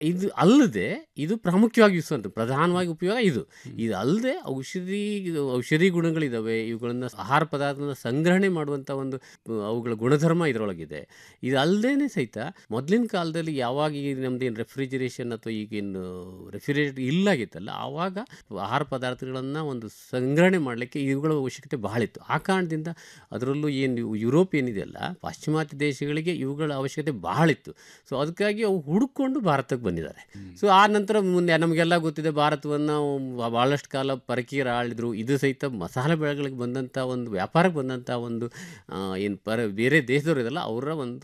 ಇದು ಅಲ್ಲದೆ ಇದು ಪ್ರಾಮುಖ್ಯವಾಗಿ ಯೂಸುವಂಥ ಪ್ರಧಾನವಾಗಿ ಉಪಯೋಗ ಇದು ಇದು ಅಲ್ಲದೆ ಔಷಧಿ ಇದು ಔಷಧಿ ಗುಣಗಳಿದ್ದಾವೆ ಇವುಗಳನ್ನು ಆಹಾರ ಪದಾರ್ಥನ ಸಂಗ್ರಹಣೆ ಮಾಡುವಂಥ ಒಂದು ಅಹ್, ಅವುಗಳ ಗುಣಧರ್ಮ ಇದರೊಳಗಿದೆ ಇದು ಅಲ್ಲದೇ ಸಹಿತ ಮೊದಲಿನ ಕಾಲದಲ್ಲಿ ಯಾವಾಗ ಈ ನಮ್ದೇನು ರೆಫ್ರಿಜರೇಷನ್ ಅಥವಾ ಈಗೇನು ರೆಫ್ರಿಜರೇಟರ್ ಇಲ್ಲಾಗಿತ್ತಲ್ಲ ಆವಾಗ ಆಹಾರ ಪದಾರ್ಥಗಳನ್ನು ಒಂದು ಸಂಗ್ರಹಣೆ ಮಾಡಲಿಕ್ಕೆ ಇವುಗಳ ಅವಶ್ಯಕತೆ ಬಹಳ ಇತ್ತು ಆ ಕಾರಣದಿಂದ ಅದರಲ್ಲೂ ಏನು ಯುರೋಪ್ ಏನಿದೆಯಲ್ಲ ಪಾಶ್ಚಿಮಾತ್ಯ ದೇಶಗಳಿಗೆ ಇವುಗಳ ಅವಶ್ಯಕತೆ ಬಹಳ ಇತ್ತು ಸೊ ಅದಕ್ಕಾಗಿ ಅವು ಹುಡುಕೊಂಡು ಭಾರತಕ್ಕೆ ಬಂದಿದ್ದಾರೆ ಸೊ ಆ ನಂತರ ಮುಂದೆ ನಮಗೆಲ್ಲ ಗೊತ್ತಿದೆ ಭಾರತವನ್ನು ಭಾಳಷ್ಟು ಕಾಲ ಪರಕೀಯರು ಆಳಿದ್ರು ಇದು ಸಹಿತ ಮಸಾಲೆ ಬೆಳೆಗಳಿಗೆ ಬಂದಂಥ ಒಂದು ವ್ಯಾಪಾರಕ್ಕೆ ಬಂದಂಥ ಒಂದು ಏನು ಪರ ಬೇರೆ ದೇಶದವ್ರು ಇದಲ್ಲ ಅವರ ಒಂದು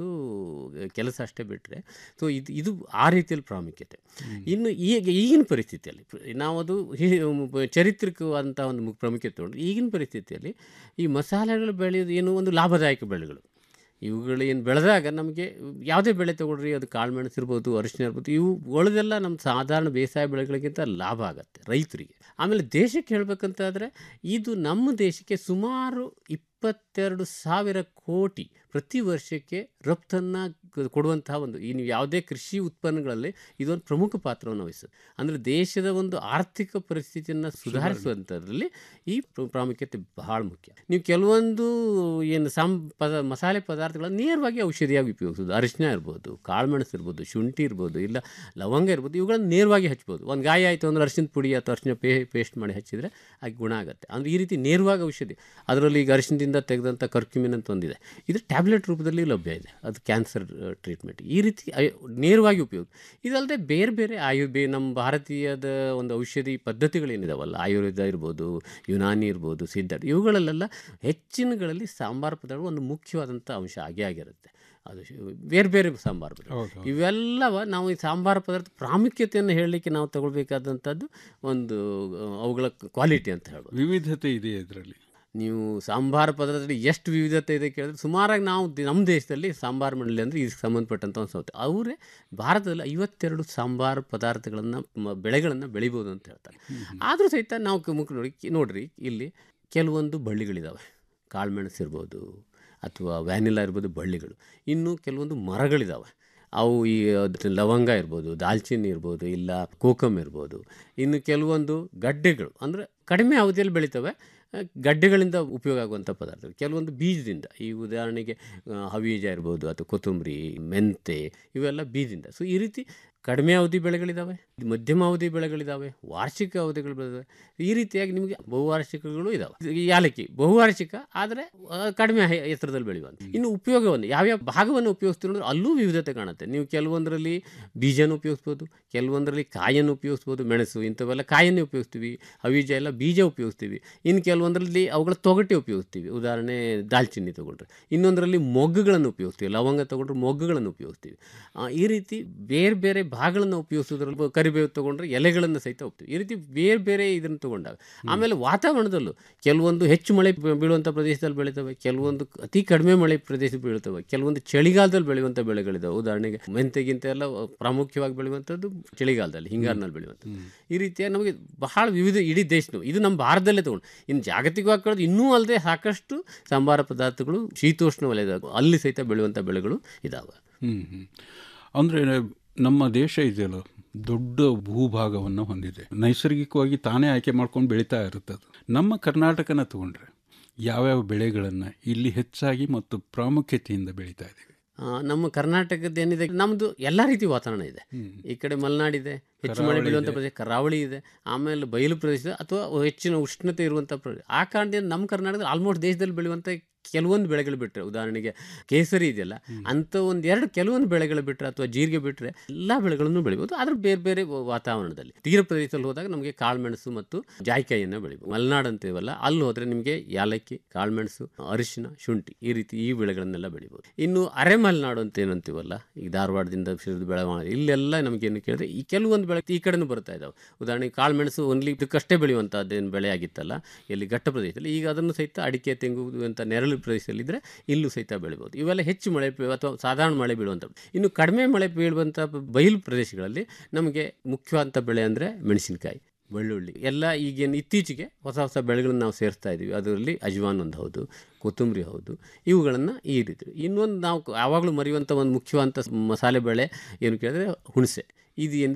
ಕೆಲಸ ಅಷ್ಟೇ ಬಿಟ್ಟರೆ ಸೊ ಇದು ಇದು ಆ ರೀತಿಯಲ್ಲಿ ಪ್ರಾಮುಖ್ಯತೆ ಇನ್ನು ಈಗ ಈಗಿನ ಪರಿಸ್ಥಿತಿಯಲ್ಲಿ ನಾವು ಅದು ಹಿ- ಚರಿತ್ರಿಕವಾದಂಥ ಒಂದು ಮು- ಪ್ರಾಮುಖ್ಯತೆ ತಗೊಂಡು ಈಗಿನ ಪರಿಸ್ಥಿತಿಯಲ್ಲಿ ಈ ಮಸಾಲೆಗಳು ಬೆಳೆಯೋದು ಏನು ಒಂದು ಲಾಭದಾಯಕ ಬೆಳೆಗಳು ಇವುಗಳು ಏನು ಬೆಳೆದಾಗ ನಮಗೆ ಯಾವುದೇ ಬೆಳೆ ತಗೊಳ್ರಿ ಅದು ಕಾಳುಮೆಣಸು ಇರ್ಬೋದು ಅರಿಶಿನ ಇರ್ಬೋದು ಇವು ಉಳಿದೆಲ್ಲ ನಮ್ಮ ಸಾಧಾರಣ ಬೇಸಾಯ ಬೆಳೆಗಳಿಗಿಂತ ಲಾಭ ಆಗುತ್ತೆ ರೈತರಿಗೆ ಆಮೇಲೆ ದೇಶಕ್ಕೆ ಹೇಳಬೇಕಂತಾದರೆ ಇದು ನಮ್ಮ ದೇಶಕ್ಕೆ ಸುಮಾರು ಇಪ್ಪತ್ತೆರಡು ಸಾವಿರ ಕೋಟಿ ಪ್ರತಿ ವರ್ಷಕ್ಕೆ ರಫ್ತನ್ನು ಕೊಡುವಂತಹ ಒಂದು ಈ ನೀವು ಯಾವುದೇ ಕೃಷಿ ಉತ್ಪನ್ನಗಳಲ್ಲಿ ಇದೊಂದು ಪ್ರಮುಖ ಪಾತ್ರವನ್ನು ವಹಿಸುತ್ತೆ ಅಂದರೆ ದೇಶದ ಒಂದು ಆರ್ಥಿಕ ಪರಿಸ್ಥಿತಿಯನ್ನು ಸುಧಾರಿಸುವಂಥದ್ರಲ್ಲಿ ಈ ಪ್ರ- ಪ್ರಾಮುಖ್ಯತೆ ಬಹಳ ಮುಖ್ಯ ನೀವು ಕೆಲವೊಂದು ಏನು ಸಂ ಪದ ಮಸಾಲೆ ಪದಾರ್ಥಗಳನ್ನು ನೇರವಾಗಿ ಔಷಧಿಯಾಗಿ ಉಪಯೋಗಿಸೋದು ಅರಿಶಿನ ಇರ್ಬೋದು ಕಾಳುಮೆಣಸು ಇರ್ಬೋದು ಶುಂಠಿ ಇರ್ಬೋದು ಇಲ್ಲ ಲವಂಗ ಇರ್ಬೋದು ಇವುಗಳನ್ನು ನೇರವಾಗಿ ಹಚ್ಬೋದು ಒಂದು ಗಾಯ ಆಯಿತು ಅಂದ್ರೆ ಅರಿಶಿನ ಪುಡಿ ಅಥವಾ ಅರಿಶಿನ ಪೇ ಪೇಸ್ಟ್ ಮಾಡಿ ಹಚ್ಚಿದರೆ ಆಗ ಗುಣ ಆಗುತ್ತೆ ಅಂದರೆ ಈ ರೀತಿ ನೇರವಾಗಿ ಔಷಧಿ ಅದರಲ್ಲಿ ಈಗ ಅರಿಶಿನದಿಂದ ತೆಗೆದಂಥ ಕರ್ಕ್ಯುಮಿನ್ ಅಂತ ಒಂದಿದೆ ಇದು ಟ್ಯಾಬ್ಲೆಟ್ ರೂಪದಲ್ಲಿ ಲಭ್ಯ ಇದೆ ಅದು ಕ್ಯಾನ್ಸರ್ ಟ್ರೀಟ್ಮೆಂಟ್ ಈ ರೀತಿ ಅಯ್- ನೇರವಾಗಿ ಉಪಯೋಗ ಇದಲ್ಲದೆ ಬೇರೆ ಬೇರೆ ಆಯು ಬೇ ನಮ್ಮ ಭಾರತೀಯದ ಒಂದು ಔಷಧಿ ಪದ್ಧತಿಗಳೇನಿದಾವಲ್ಲ ಆಯುರ್ವೇದ ಇರ್ಬೋದು ಯುನಾನಿ ಇರ್ಬೋದು ಸಿದ್ಧ ಇವುಗಳಲ್ಲೆಲ್ಲ ಹೆಚ್ಚಿನಗಳಲ್ಲಿ ಸಾಂಬಾರು ಪದಾರ್ಥ ಒಂದು ಮುಖ್ಯವಾದಂಥ ಅಂಶ ಆಗೇ ಆಗಿರುತ್ತೆ ಅದು ಶು- ಬೇರೆ ಬೇರೆ ಸಾಂಬಾರು ಪದಾರ್ಥ ಇವೆಲ್ಲವ ನಾವು ಈ ಸಾಂಬಾರು ಪದಾರ್ಥ ಪ್ರಾಮುಖ್ಯತೆಯನ್ನು ಹೇಳಲಿಕ್ಕೆ ನಾವು ತಗೊಳ್ಬೇಕಾದಂಥದ್ದು ಒಂದು ಆ, ಅವುಗಳ ಕ್ವಾಲಿಟಿ ಅಂತ ಹೇಳ್ಬೋದು ವಿವಿಧತೆ ಇದೆ ಇದರಲ್ಲಿ ನೀವು ಸಾಂಬಾರು ಪದಾರ್ಥದಲ್ಲಿ ಎಷ್ಟು ವಿವಿಧತೆ ಇದೆ ಕೇಳಿದ್ರೆ ಸುಮಾರಾಗಿ ನಾವು ದಿ- ನಮ್ಮ ದೇಶದಲ್ಲಿ ಸಾಂಬಾರು ಮಂಡಳಿ ಅಂದರೆ ಇದಕ್ಕೆ ಸಂಬಂಧಪಟ್ಟಂಥ ಒಂದು ಸಂಸ್ಥೆ ಅವರೇ ಭಾರತದಲ್ಲಿ ಐವತ್ತೆರಡು ಸಾಂಬಾರು ಪದಾರ್ಥಗಳನ್ನು ಬೆಳೆಗಳನ್ನು ಬೆಳಿಬೋದು ಅಂತ ಹೇಳ್ತಾರೆ ಆದರೂ ಸಹಿತ ನಾವು ಕ- ಮುಖ ನೋಡಿ ನೋಡ್ರಿ ಇಲ್ಲಿ ಕೆಲವೊಂದು ಬಳ್ಳಿಗಳಿದ್ದಾವೆ ಕಾಳುಮೆಣಸು ಇರ್ಬೋದು ಅಥವಾ ವ್ಯಾನಿಲಾ ಇರ್ಬೋದು ಬಳ್ಳಿಗಳು ಇನ್ನು ಕೆಲವೊಂದು ಮರಗಳಿದ್ದಾವೆ ಅವು ಈ ಅದ್ ಲವಂಗ ಇರ್ಬೋದು ದಾಲ್ಚಿನ್ನಿ ಇರ್ಬೋದು ಇಲ್ಲ ಕೋಕಮ್ ಇರ್ಬೋದು ಇನ್ನು ಕೆಲವೊಂದು ಗಡ್ಡೆಗಳು ಅಂದರೆ ಕಡಿಮೆ ಅವಧಿಯಲ್ಲಿ ಬೆಳಿತವೆ ಆ, ಗಡ್ಡೆಗಳಿಂದ ಉಪಯೋಗ ಆಗುವಂಥ ಪದಾರ್ಥಗಳು ಕೆಲವೊಂದು ಬೀಜದಿಂದ ಈ ಉದಾಹರಣೆಗೆ ಆ, ಹವೀಜ ಇರ್ಬೋದು ಅಥವಾ ಕೊತ್ತಂಬರಿ ಮೆಂತೆ ಇವೆಲ್ಲ ಬೀಜದಿಂದ ಸೊ ಈ ರೀತಿ ಕಡಿಮೆ ಅವಧಿ ಬೆಳೆಗಳಿದ್ದಾವೆ ಮಧ್ಯಮ ಅವಧಿ ಬೆಳೆಗಳಿದ್ದಾವೆ ವಾರ್ಷಿಕ ಅವಧಿಗಳು ಬೆಳೆದಾವೆ ಈ ರೀತಿಯಾಗಿ ನಿಮಗೆ ಬಹುವಾರ್ಷಿಕಗಳು ಇದ್ದಾವೆ ಈ ಯಾಲಕ್ಕಿ ಬಹುವಾರ್ಷಿಕ ಆದರೆ ಆ, ಕಡಿಮೆ ಹೆ- ಎತ್ತರದಲ್ಲಿ ಬೆಳೆಯುವಂಥ ಇನ್ನು ಉಪಯೋಗವನ್ನು ಯಾವ್ಯಾವ ಭಾಗವನ್ನು ಉಪಯೋಗಿಸ್ತೀವಿ ಅಂದ್ರೆ ಅಲ್ಲೂ ವಿವಿಧತೆ ಕಾಣುತ್ತೆ ನೀವು ಕೆಲವೊಂದರಲ್ಲಿ ಬೀಜನ ಉಪಯೋಗಿಸ್ಬೋದು ಕೆಲವೊಂದರಲ್ಲಿ ಕಾಯನ್ನು ಉಪಯೋಗಿಸ್ಬೋದು ಮೆಣಸು ಇಂಥವೆಲ್ಲ ಕಾಯನ್ನೇ ಉಪಯೋಗಿಸ್ತೀವಿ ಹವೀಜ ಎಲ್ಲ ಬೀಜ ಉಪಯೋಗಿಸ್ತೀವಿ ಇನ್ನು ಕೆಲವೊಂದರಲ್ಲಿ ಅವುಗಳ ತೊಗಟೆ ಉಪಯೋಗಿಸ್ತೀವಿ ಉದಾಹರಣೆ ದಾಲ್ಚಿನ್ನಿ ತೊಗೊಂಡ್ರೆ ಇನ್ನೊಂದರಲ್ಲಿ ಮೊಗ್ಗುಗಳನ್ನು ಉಪಯೋಗಿಸ್ತೀವಿ ಲವಂಗ ತೊಗೊಂಡ್ರೆ ಮೊಗ್ಗುಗಳನ್ನು ಉಪಯೋಗಿಸ್ತೀವಿ ಆ, ಈ ರೀತಿ ಬೇರೆ ಬೇರೆ ಭಾಗಗಳನ್ನು ಉಪಯೋಗಿಸೋದ್ರಲ್ಲಿ ಕರಿಬೇವು ತೊಗೊಂಡ್ರೆ ಎಲೆಗಳನ್ನು ಸಹಿತ ಹೋಗ್ತೀವಿ ಈ ರೀತಿ ಬೇರೆ ಬೇರೆ ಇದನ್ನು ತೊಗೊಂಡಾಗ ಆಮೇಲೆ ವಾತಾವರಣದಲ್ಲೂ ಕೆಲವೊಂದು ಹೆಚ್ಚು ಮಳೆ ಬೀ- ಬೀಳುವಂಥ ಪ್ರದೇಶದಲ್ಲಿ ಬೆಳೀತವೆ ಕೆಲವೊಂದು ಅತಿ ಕಡಿಮೆ ಮಳೆ ಪ್ರದೇಶದಲ್ಲಿ ಬೀಳ್ತವೆ ಕೆಲವೊಂದು ಚಳಿಗಾಲದಲ್ಲಿ ಬೆಳೆಯುವಂಥ ಬೆಳೆಗಳಿದಾವೆ ಉದಾಹರಣೆಗೆ ಮೆಂತೆಗಿಂತ ಎಲ್ಲ ಪ್ರಾಮುಖ್ಯವಾಗಿ ಬೆಳೆಯುವಂಥದ್ದು ಚಳಿಗಾಲದಲ್ಲಿ ಹಿಂಗಾರಿನಲ್ಲಿ ಬೆಳೆಯುವಂಥದ್ದು ಈ ರೀತಿಯಾಗಿ ನಮಗೆ ಬಹಳ ವಿವಿಧ ಇಡೀ ದೇಶನು ಇದು ನಮ್ಮ ಭಾರತದಲ್ಲೇ ತಗೊಂಡು ಇನ್ನು ಜಾಗತಿಕವಾಗಿ ಕಳೆದು ಇನ್ನೂ ಅಲ್ಲದೆ ಸಾಕಷ್ಟು ಸಾಂಬಾರ ಪದಾರ್ಥಗಳು ಶೀತೋಷ್ಣ ವಲಯದ ಅಲ್ಲಿ ಸಹಿತ ಬೆಳೆಯುವಂಥ ಬೆಳೆಗಳು ಇದಾವೆ ಹ್ಮ್ ಹ್ಮ್. ಅಂದ್ರೆ ನಮ್ಮ ದೇಶ ಇದೆಯಲ್ಲ ದೊಡ್ಡ ಭೂಭಾಗವನ್ನು ಹೊಂದಿದೆ ನೈಸರ್ಗಿಕವಾಗಿ ತಾನೇ ಆಯ್ಕೆ ಮಾಡ್ಕೊಂಡು ಬೆಳೀತಾ ಇರುತ್ತೆ ಅದು ನಮ್ಮ ಕರ್ನಾಟಕನ ತಗೊಂಡ್ರೆ ಯಾವ್ಯಾವ ಬೆಳೆಗಳನ್ನು ಇಲ್ಲಿ ಹೆಚ್ಚಾಗಿ ಮತ್ತು ಪ್ರಾಮುಖ್ಯತೆಯಿಂದ ಬೆಳೀತಾ ಇದ್ದೀವಿ ಆ, ನಮ್ಮ ಕರ್ನಾಟಕದ ಏನಿದೆ ನಮ್ಮದು ಎಲ್ಲ ರೀತಿ ವಾತಾವರಣ ಇದೆ ಈ ಕಡೆ ಮಲೆನಾಡಿದೆ ಹೆಚ್ಚು ಮಳೆ ಕರಾವಳಿ ಬೀಳುವಂಥ ಇದೆ. ಪ್ರದೇಶ ಕರಾವಳಿ ಇದೆ ಆಮೇಲೆ ಬಯಲು ಪ್ರದೇಶ ಅಥವಾ ಹೆಚ್ಚಿನ ಉಷ್ಣತೆ ಇರುವಂಥ ಪ್ರದೇಶ ಆ ಕಾರಣದಿಂದ ನಮ್ಮ ಕರ್ನಾಟಕದಲ್ಲಿ ಆಲ್ಮೋಸ್ಟ್ ದೇಶದಲ್ಲಿ ಬೆಳೆಯುವಂಥ ಕೆಲವೊಂದು ಬೆಳೆಗಳು ಬಿಟ್ಟರೆ ಉದಾಹರಣೆಗೆ ಕೇಸರಿ ಇದೆಯಲ್ಲ ಅಂಥ ಒಂದು ಎರಡು ಕೆಲವೊಂದು ಬೆಳೆಗಳು ಬಿಟ್ಟರೆ ಅಥವಾ ಜೀರಿಗೆ ಬಿಟ್ಟರೆ ಎಲ್ಲ ಬೆಳೆಗಳನ್ನು ಬೆಳಿಬೋದು ಆದ್ರೆ ಬೇರೆ ಬೇರೆ ವ- ವಾತಾವರಣದಲ್ಲಿ ತೀರ ಪ್ರದೇಶದಲ್ಲಿ ಹೋದಾಗ ನಮಗೆ ಕಾಳುಮೆಣಸು ಮತ್ತು ಜಾಯಿಕಾಯಿಯನ್ನು ಬೆಳಿಬೋದು ಮಲೆನಾಡು ಅಂತೀವಲ್ಲ ಅಲ್ಲಿ ಹೋದರೆ ನಿಮಗೆ ಯಾಲಕ್ಕಿ ಕಾಳುಮೆಣಸು ಅರಿಶಿನ ಶುಂಠಿ ಈ ರೀತಿ ಈ ಬೆಳೆಗಳನ್ನೆಲ್ಲ ಬೆಳಿಬೋದು ಇನ್ನು ಅರೆ ಮಲೆನಾಡು ಅಂತ ಏನಂತೀವಲ್ಲ ಈ ಧಾರವಾಡದಿಂದ ಶಿರದು ಬೆಳಗಾವಿ ಇಲ್ಲೆಲ್ಲ ನಮಗೇನು ಕೇಳಿದ್ರೆ ಈ ಕೆಲವೊಂದು ಬೆಳೆ ಈ ಕಡೆನೂ ಬರ್ತಾ ಇದ್ದಾವೆ ಉದಾಹರಣೆಗೆ ಕಾಳುಮೆಣಸು ಓನ್ಲಿ ಇದಕ್ಕಷ್ಟೇ ಬೆಳೆಯುವಂಥದ್ದೇನು ಬೆಳೆ ಆಗಿತ್ತಲ್ಲ ಇಲ್ಲಿ ಘಟ್ಟ ಪ್ರದೇಶದಲ್ಲಿ ಈಗ ಅದನ್ನು ಸಹಿತ ಅಡಿಕೆ ತೆಂಗು ಅಂತ ನೆರಳು ಪ್ರದೇಶದಲ್ಲಿದ್ದರೆ ಇಲ್ಲೂ ಸಹಿತ ಬೆಳಿಬೋದು ಇವೆಲ್ಲ ಹೆಚ್ಚು ಮಳೆ ಬೀ- ಅಥವಾ ಸಾಧಾರಣ ಮಳೆ ಬೀಳುವಂಥ ಇನ್ನು ಕಡಿಮೆ ಮಳೆ ಬೀಳುವಂಥ ಬಯಲು ಪ್ರದೇಶಗಳಲ್ಲಿ ನಮಗೆ ಮುಖ್ಯವಾದಂಥ ಬೆಳೆ ಅಂದರೆ ಮೆಣಸಿನಕಾಯಿ ಬೆಳ್ಳುಳ್ಳಿ ಎಲ್ಲ ಈಗೇನು ಇತ್ತೀಚೆಗೆ ಹೊಸ ಹೊಸ ಬೆಳೆಗಳನ್ನು ನಾವು ಸೇರಿಸ್ತಾ ಇದ್ದೀವಿ ಅದರಲ್ಲಿ ಅಜ್ವಾನ್ ಒಂದು ಹೌದು ಕೊತ್ತಂಬರಿ ಹೌದು ಇವುಗಳನ್ನು ಈ ರೀತಿ ಇನ್ನೊಂದು ನಾವು ಯಾವಾಗಲೂ ಮರೆಯುವಂಥ ಒಂದು ಮುಖ್ಯವಾದಂಥ ಮಸಾಲೆ ಬೆಳೆ ಏನು ಕೇಳಿದ್ರೆ ಹುಣಸೆ ಇದು